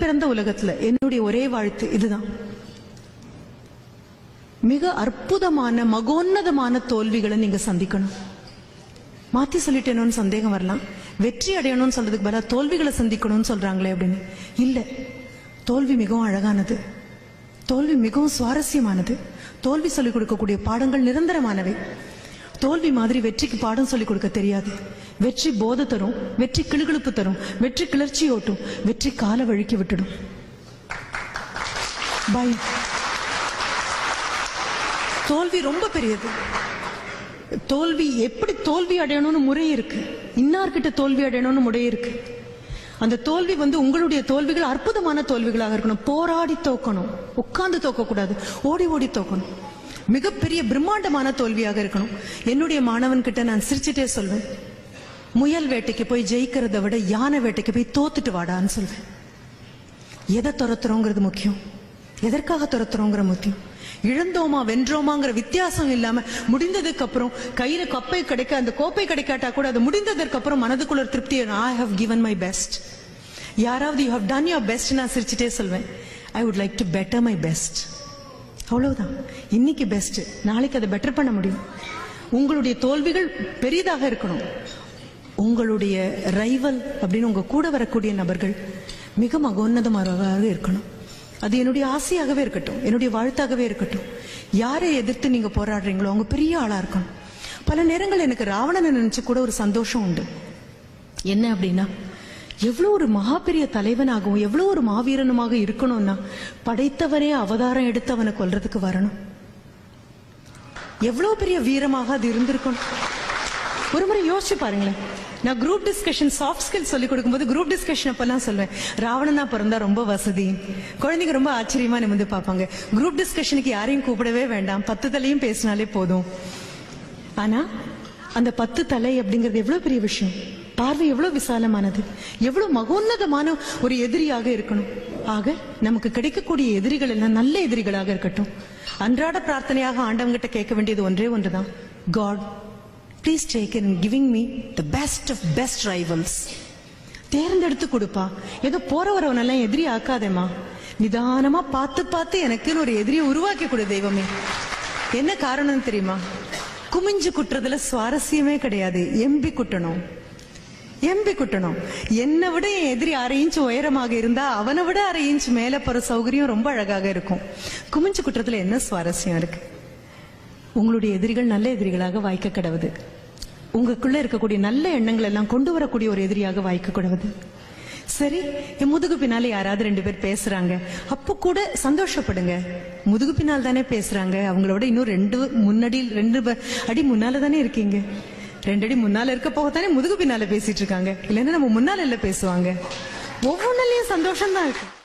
பிறந்த உலகத்துல என்னுடைய ஒரே வாழ்த்து இதுதான் மிக அற்புதமான மகோன்னதமான தோல்விகளை நீங்க சந்திக்கணும் மாத்தி சொல்லிட்டேனோன்னு சந்தேகம் வரலாம் வெற்றி அடையணும்னு சொல்றதுக்கு பதிலா தோல்விகளை சந்திக்கணும்னு சொல்றாங்களே அப்படின்னு இல்ல தோல்வி மிகவும் அழகானது தோல்வி மிகவும் சுவாரஸ்யமானது தோல்வி சொல்லிக் கொடுக்கக்கூடிய பாடங்கள் நிரந்தரமானவை தோல்வி மாதிரி வெற்றிக்கு பாடம் சொல்லிக் கொடுக்க தெரியாது வெற்றி போதை தரும் வெற்றி கிளுகிழுப்பு தரும் வெற்றி கிளர்ச்சி ஓட்டும் வெற்றி கால வழுக்கி விட்டுடும் பை தோல்வி ரொம்ப பெரியது தோல்வி எப்படி தோல்வி அடையணும்னு முறை இருக்கு இன்னார்கிட்ட தோல்வி அடையணும்னு முறை இருக்கு அந்த தோல்வி வந்து உங்களுடைய தோல்விகள் அற்புதமான தோல்விகளாக இருக்கணும் போராடி தோக்கணும் உட்கார்ந்து தோக்க கூடாது ஓடி ஓடி தோக்கணும் மிகப்பெரிய பிரம்மாண்டமான தோல்வியாக இருக்கணும் என்னுடைய மாணவன் கிட்ட நான் சிரிச்சிட்டே சொல்வேன் முயல் வேட்டைக்கு போய் ஜெயிக்கிறதை விட யானை வேட்டைக்கு போய் தோத்துட்டு வாடான்னு சொல்வேன் எதை துரத்துறோங்கிறது முக்கியம் எதற்காக துரத்துறோங்கிற முக்கியம் இழந்தோமா வென்றோமாங்கிற வித்தியாசம் இல்லாம முடிந்ததுக்கு அப்புறம் கையில கப்பை கிடைக்க அந்த கோப்பை கிடைக்காட்டா கூட அது முடிந்ததற்கு அப்புறம் மனதுக்குள்ள ஒரு திருப்தி I have given my best யாராவது you have done your best நான் சிரிச்சிட்டே சொல்வேன் I would like to better my best அவ்வளவுதான் இன்னைக்கு பெஸ்ட் நாளைக்கு அதை பெட்டர் பண்ண முடியும் உங்களுடைய தோல்விகள் பெரிதாக இருக்கணும் உங்களுடைய ரைவல் அப்படின்னு உங்க கூட வரக்கூடிய நபர்கள் மிக மகோன்னதமாக இருக்கணும் அது என்னுடைய ஆசையாகவே இருக்கட்டும் என்னுடைய வாழ்த்தாகவே இருக்கட்டும் யாரை எதிர்த்து நீங்க போராடுறீங்களோ அவங்க பெரிய ஆளா இருக்கணும் பல நேரங்கள் எனக்கு ராவணனை நினைச்சு கூட ஒரு சந்தோஷம் உண்டு என்ன அப்படின்னா எவ்வளவு ஒரு மகாபெரிய தலைவனாகவும் எவ்வளவு ஒரு மாவீரனுமாக இருக்கணும்னா படைத்தவரே அவதாரம் எடுத்து அவனை கொல்றதுக்கு வரணும் எவ்வளவு பெரிய வீரமாக அது இருந்திருக்கணும் ஒரு முறை யோசிச்சு பாருங்களேன் நான் குரூப் டிஸ்கஷன் சாஃப்ட் ஸ்கில் சொல்லி கொடுக்கும்போது குரூப் டிஸ்கஷன் அப்பெல்லாம் சொல்வேன் ராவணனா பிறந்தா ரொம்ப வசதி குழந்தைங்க ரொம்ப ஆச்சரியமா நிமிந்து பார்ப்பாங்க குரூப் டிஸ்கஷனுக்கு யாரையும் கூப்பிடவே வேண்டாம் பத்து தலையும் பேசினாலே போதும் ஆனா அந்த பத்து தலை அப்படிங்கிறது எவ்வளவு பெரிய விஷயம் பார்வை எவ்வளவு விசாலமானது எவ்வளவு மகோன்னதமான ஒரு எதிரியாக இருக்கணும் ஆக நமக்கு கிடைக்கக்கூடிய எதிரிகள் எல்லாம் நல்ல எதிரிகளாக இருக்கட்டும் அன்றாட பிரார்த்தனையாக ஆண்டவங்கிட்ட கேட்க வேண்டியது ஒன்றே ஒன்றுதான் God please take in giving me the best of best rivals தேர்ந்தெடுத்து கொடுப்பா ஏதோ போற வரவனெல்லாம் எதிரி ஆக்காதேம்மா நிதானமா பார்த்து பார்த்து எனக்குன்னு ஒரு எதிரியை உருவாக்கி கொடு தெய்வமே என்ன காரணம் தெரியுமா குமிஞ்சு குட்டுறதுல சுவாரஸ்யமே கிடையாது எம்பி குட்டணும் எம்பி குட்டணும் என்னை விட என் எதிரி அரை இன்ச் உயரமாக இருந்தா அவனை விட அரை இன்ச் மேல போற சௌகரியம் ரொம்ப அழகாக இருக்கும் குமிஞ்சு குட்டுறதுல என்ன சுவாரஸ்யம் இருக்கு உங்களுடைய எதிரிகள் நல்ல எதிரிகளாக வாய்க்க கிடவுது உங்களுக்குள்ள இருக்கக்கூடிய நல்ல எண்ணங்கள் எல்லாம் கொண்டு வரக்கூடிய ஒரு எதிரியாக வாய்க்க கிடவுது சரி என் முதுகு பின்னால யாராவது ரெண்டு பேர் பேசுறாங்க அப்போ கூட சந்தோஷப்படுங்க முதுகு பின்னால் தானே பேசுறாங்க அவங்களோட இன்னும் ரெண்டு முன்னாடி ரெண்டு ப- அடி முன்னால தானே இருக்கீங்க ரெண்டு அடி முன்னால இருக்க போக தானே முதுகு பின்னால பேசிட்டு இருக்காங்க இல்லைன்னா நம்ம முன்னால இல்ல பேசுவாங்க ஒவ்வொன்றுலயும் சந்தோஷம் தான் இருக்கு